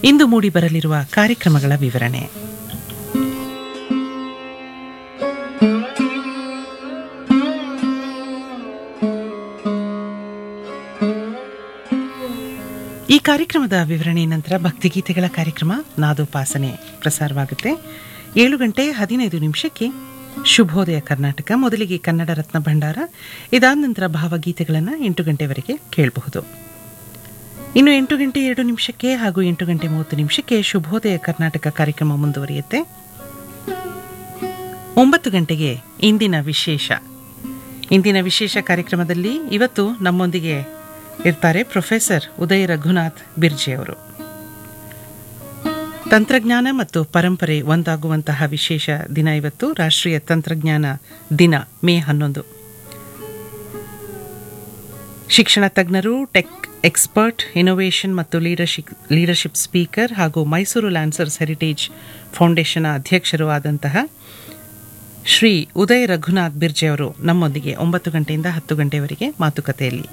ಇಂದು ಮೂಡಿ ಬರಲಿರುವ ಕಾರ್ಯಕ್ರಮಗಳ ವಿವರಣೆ ಈ ಕಾರ್ಯಕ್ರಮದ ವಿವರಣೆ ನಂತರ ಭಕ್ತಿಗೀತೆಗಳ ಕಾರ್ಯಕ್ರಮ ನಾದೋಪಾಸನೆ ಪ್ರಸಾರವಾಗುತ್ತೆ ಏಳು ಗಂಟೆ ಹದಿನೈದು ನಿಮಿಷಕ್ಕೆ ಶುಭೋದಯ ಕರ್ನಾಟಕ ಮೊದಲಿಗೆ ಕನ್ನಡ ರತ್ನ ಭಂಡಾರ ಇದಾದ ನಂತರ ಭಾವಗೀತೆಗಳನ್ನು ಎಂಟು ಗಂಟೆವರೆಗೆ ಕೇಳಬಹುದು ಇನ್ನು ಎಂಟು ಗಂಟೆ ಎರಡು ನಿಮಿಷಕ್ಕೆ ಹಾಗೂ ಎಂಟು ಗಂಟೆ ಮೂವತ್ತು ನಿಮಿಷಕ್ಕೆ ಶುಭೋದಯ ಕರ್ನಾಟಕ ಕಾರ್ಯಕ್ರಮ ಮುಂದುವರಿಯುತ್ತೆ ಒಂಬತ್ತು ಗಂಟೆಗೆ ಇಂದಿನ ವಿಶೇಷ ಇಂದಿನ ವಿಶೇಷ ಕಾರ್ಯಕ್ರಮದಲ್ಲಿ ಇವತ್ತು ನಮ್ಮೊಂದಿಗೆ ಇರ್ತಾರೆ ಪ್ರೊಫೆಸರ್ ಉದಯ್ ರಘುನಾಥ್ ಬಿರ್ಜೆ ಅವರು ತಂತ್ರಜ್ಞಾನ ಮತ್ತು ಪರಂಪರೆ ಒಂದಾಗುವಂತಹ ವಿಶೇಷ ದಿನ ಇವತ್ತು ರಾಷ್ಟ್ರೀಯ ತಂತ್ರಜ್ಞಾನ ದಿನ ಮೇ ಹನ್ನೊಂದು ಶಿಕ್ಷಣ ತಜ್ಞರು ಟೆಕ್ ಎಕ್ಸ್ಪರ್ಟ್ ಇನೋವೇಷನ್ ಮತ್ತು ಲೀಡರ್ಶಿಪ್ ಲೀಡರ್ಶಿಪ್ ಸ್ಪೀಕರ್ ಹಾಗೂ ಮೈಸೂರು ಲ್ಯಾನ್ಸರ್ಸ್ ಹೆರಿಟೇಜ್ ಫೌಂಡೇಶನ್ ಅಧ್ಯಕ್ಷರು ಆದಂತಹ ಶ್ರೀ ಉದಯ್ ರಘುನಾಥ್ ಬಿರ್ಜೆ ಅವರು ನಮ್ಮೊಂದಿಗೆ ಒಂಬತ್ತು ಗಂಟೆಯಿಂದ ಹತ್ತು ಗಂಟೆವರೆಗೆ ಮಾತುಕತೆಯಲ್ಲಿ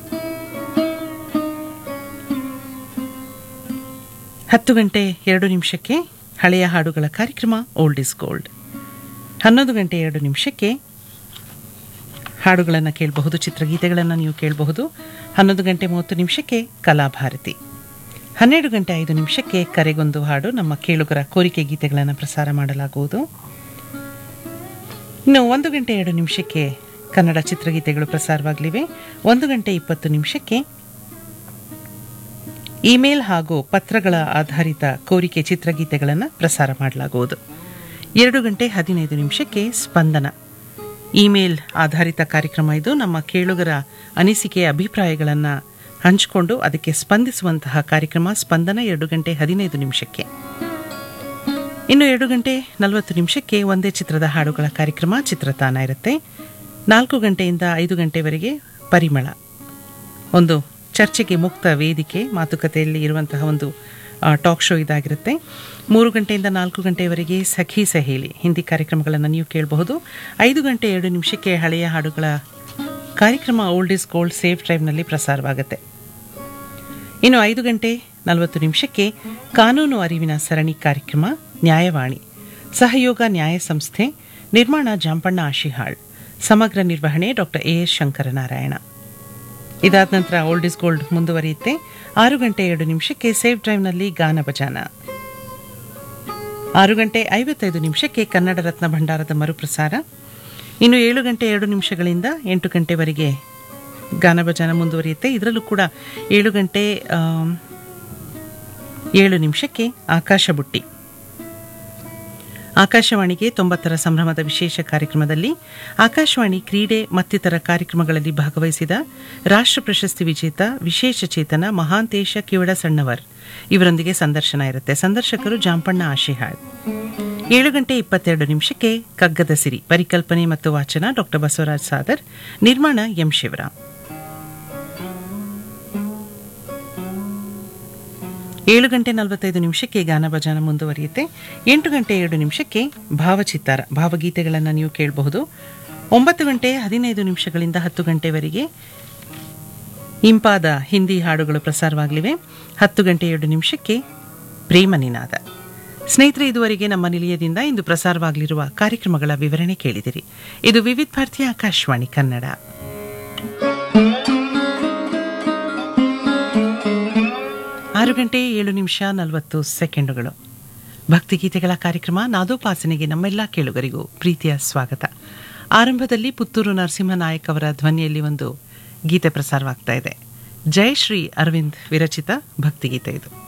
ಹತ್ತು ಗಂಟೆ ಎರಡು ನಿಮಿಷಕ್ಕೆ ಹಳೆಯ ಹಾಡುಗಳ ಕಾರ್ಯಕ್ರಮ ಓಲ್ಡ್ ಇಸ್ ಗೋಲ್ಡ್ ಹನ್ನೊಂದು ಗಂಟೆ ಎರಡು ನಿಮಿಷಕ್ಕೆ ಹಾಡುಗಳನ್ನು ಕೇಳಬಹುದು ಚಿತ್ರಗೀತೆಗಳನ್ನು ನೀವು ಕೇಳಬಹುದು ಹನ್ನೊಂದು ಗಂಟೆ ಮೂವತ್ತು ನಿಮಿಷಕ್ಕೆ ಕಲಾಭಾರತಿ ಹನ್ನೆರಡು ಗಂಟೆ ಐದು ನಿಮಿಷಕ್ಕೆ ಕರೆಗೊಂದು ಹಾಡು ನಮ್ಮ ಕೇಳುಗರ ಕೋರಿಕೆ ಗೀತೆಗಳನ್ನು ಪ್ರಸಾರ ಮಾಡಲಾಗುವುದು ಇನ್ನು ಒಂದು ಗಂಟೆ ಎರಡು ನಿಮಿಷಕ್ಕೆ ಕನ್ನಡ ಚಿತ್ರಗೀತೆಗಳು ಪ್ರಸಾರವಾಗಲಿವೆ ಒಂದು ಗಂಟೆ ಇಪ್ಪತ್ತು ನಿಮಿಷಕ್ಕೆ ಇಮೇಲ್ ಹಾಗೂ ಪತ್ರಗಳ ಆಧಾರಿತ ಕೋರಿಕೆ ಚಿತ್ರಗೀತೆಗಳನ್ನು ಪ್ರಸಾರ ಮಾಡಲಾಗುವುದು ಎರಡು ಗಂಟೆ ಹದಿನೈದು ನಿಮಿಷಕ್ಕೆ ಸ್ಪಂದನ ಇಮೇಲ್ ಆಧಾರಿತ ಕಾರ್ಯಕ್ರಮ ಇದು ನಮ್ಮ ಕೇಳುಗರ ಅನಿಸಿಕೆಯ ಅಭಿಪ್ರಾಯಗಳನ್ನು ಹಂಚಿಕೊಂಡು ಅದಕ್ಕೆ ಸ್ಪಂದಿಸುವಂತಹ ಕಾರ್ಯಕ್ರಮ ಸ್ಪಂದನ ಎರಡು ಗಂಟೆ ಹದಿನೈದು ನಿಮಿಷಕ್ಕೆ ಇನ್ನು ಎರಡು ಗಂಟೆ ನಲವತ್ತು ನಿಮಿಷಕ್ಕೆ ಒಂದೇ ಚಿತ್ರದ ಹಾಡುಗಳ ಕಾರ್ಯಕ್ರಮ ಚಿತ್ರತಾನ ಇರುತ್ತೆ ನಾಲ್ಕು ಗಂಟೆಯಿಂದ ಐದು ಗಂಟೆವರೆಗೆ ಪರಿಮಳ ಒಂದು ಚರ್ಚೆಗೆ ಮುಕ್ತ ವೇದಿಕೆ ಮಾತುಕತೆಯಲ್ಲಿ ಇರುವಂತಹ ಒಂದು ಟಾಕ್ ಶೋ ಇದಾಗಿರುತ್ತೆ ಮೂರು ಗಂಟೆಯಿಂದ ನಾಲ್ಕು ಗಂಟೆಯವರೆಗೆ ಸಖಿ ಸಹೇಲಿ ಹಿಂದಿ ಕಾರ್ಯಕ್ರಮಗಳನ್ನು ನೀವು ಕೇಳಬಹುದು ಐದು ಗಂಟೆ ಎರಡು ನಿಮಿಷಕ್ಕೆ ಹಳೆಯ ಹಾಡುಗಳ ಕಾರ್ಯಕ್ರಮ ಓಲ್ಡ್ ಇಸ್ ಗೋಲ್ಡ್ ಸೇಫ್ ಡ್ರೈವ್ನಲ್ಲಿ ಪ್ರಸಾರವಾಗುತ್ತೆ ಇನ್ನು ಐದು ಗಂಟೆ ನಲವತ್ತು ನಿಮಿಷಕ್ಕೆ ಕಾನೂನು ಅರಿವಿನ ಸರಣಿ ಕಾರ್ಯಕ್ರಮ ನ್ಯಾಯವಾಣಿ ಸಹಯೋಗ ನ್ಯಾಯ ಸಂಸ್ಥೆ ನಿರ್ಮಾಣ ಜಾಂಪಣ್ಣ ಆಶಿಹಾಳ್ ಸಮಗ್ರ ನಿರ್ವಹಣೆ ಡಾಕ್ಟರ್ ಎ ಎಸ್ ಶಂಕರನಾರಾಯಣ ಇದಾದ ನಂತರ ಓಲ್ಡ್ ಇಸ್ ಗೋಲ್ಡ್ ಮುಂದುವರಿಯುತ್ತೆ ಆರು ಗಂಟೆ ಎರಡು ನಿಮಿಷಕ್ಕೆ ಸೇಫ್ ಡ್ರೈವ್ನಲ್ಲಿ ಗಾನ ಭಜಾನ ಆರು ಗಂಟೆ ಐವತ್ತೈದು ನಿಮಿಷಕ್ಕೆ ಕನ್ನಡ ರತ್ನ ಭಂಡಾರದ ಮರುಪ್ರಸಾರ ಇನ್ನು ಏಳು ಗಂಟೆ ಎರಡು ನಿಮಿಷಗಳಿಂದ ಎಂಟು ಗಂಟೆವರೆಗೆ ಗಾನ ಭಜಾನ ಮುಂದುವರಿಯುತ್ತೆ ಇದರಲ್ಲೂ ಕೂಡ ಏಳು ಗಂಟೆ ಆಮ್, ಏಳು ನಿಮಿಷಕ್ಕೆ ಆಕಾಶ ಬುಟ್ಟಿ ಆಕಾಶವಾಣಿಗೆ ತೊಂಬತ್ತರ ಸಂಭ್ರಮದ ವಿಶೇಷ ಕಾರ್ಯಕ್ರಮದಲ್ಲಿ ಆಕಾಶವಾಣಿ ಕ್ರೀಡೆ ಮತ್ತಿತರ ಕಾರ್ಯಕ್ರಮಗಳಲ್ಲಿ ಭಾಗವಹಿಸಿದ ರಾಷ್ಟ್ರ ಪ್ರಶಸ್ತಿ ವಿಜೇತ ವಿಶೇಷ ಚೇತನ ಮಹಾಂತೇಶ ಕಿವಡ ಸಣ್ಣವರ್ ಇವರೊಂದಿಗೆ ಸಂದರ್ಶನ ಇರುತ್ತೆ ಸಂದರ್ಶಕರು ಜಾಂಪಣ್ಣ ಆಶಿಹಾಳ್ ಏಳು ಗಂಟೆ ಇಪ್ಪತ್ತೆರಡು ನಿಮಿಷಕ್ಕೆ ಕಗ್ಗದ ಸಿರಿ ಪರಿಕಲ್ಪನೆ ಮತ್ತು ವಾಚನ ಡಾಕ್ಟರ್ ಬಸವರಾಜ್ ಸಾದರ್ ನಿರ್ಮಾಣ ಎಂ ಶಿವರಾಮ್ ಏಳು ಗಂಟೆ ನಲವತ್ತೈದು ನಿಮಿಷಕ್ಕೆ ಗಾನ ಭಜಾನ ಮುಂದುವರಿಯುತ್ತೆ ಎಂಟು ಗಂಟೆ ಎರಡು ನಿಮಿಷಕ್ಕೆ ಭಾವಚಿತ್ತಾರ ಭಾವಗೀತೆಗಳನ್ನು ನೀವು ಕೇಳಬಹುದು ಒಂಬತ್ತು ಗಂಟೆ ಹದಿನೈದು ನಿಮಿಷಗಳಿಂದ ಹತ್ತು ಗಂಟೆವರೆಗೆ ಇಂಪಾದ ಹಿಂದಿ ಹಾಡುಗಳು ಪ್ರಸಾರವಾಗಲಿವೆ ಹತ್ತು ಗಂಟೆ ಎರಡು ನಿಮಿಷಕ್ಕೆ ಪ್ರೇಮ ನಿನಾದ ಸ್ನೇಹಿತರೆ ಇದುವರೆಗೆ ನಮ್ಮ ನಿಲಯದಿಂದ ಇಂದು ಪ್ರಸಾರವಾಗಲಿರುವ ಕಾರ್ಯಕ್ರಮಗಳ ವಿವರಣೆ ಕೇಳಿದಿರಿ ಇದು ವಿವಿಧ ಭಾರತಿ ಆಕಾಶವಾಣಿ ಕನ್ನಡ ಆರು ಗಂಟೆ ಏಳು ನಿಮಿಷ ನಲವತ್ತು ಸೆಕೆಂಡುಗಳು ಭಕ್ತಿಗೀತೆಗಳ ಕಾರ್ಯಕ್ರಮ ನಾದೋಪಾಸನೆಗೆ ನಮ್ಮೆಲ್ಲ ಕೇಳುಗರಿಗೂ ಪ್ರೀತಿಯ ಸ್ವಾಗತ ಆರಂಭದಲ್ಲಿ ಪುತ್ತೂರು ನರಸಿಂಹನಾಯಕ್ ಅವರ ಧ್ವನಿಯಲ್ಲಿ ಒಂದು ಗೀತೆ ಪ್ರಸಾರವಾಗ್ತಾ ಇದೆ ಜಯಶ್ರೀ ಅರವಿಂದ್ ವಿರಚಿತ ಭಕ್ತಿಗೀತೆ ಇದು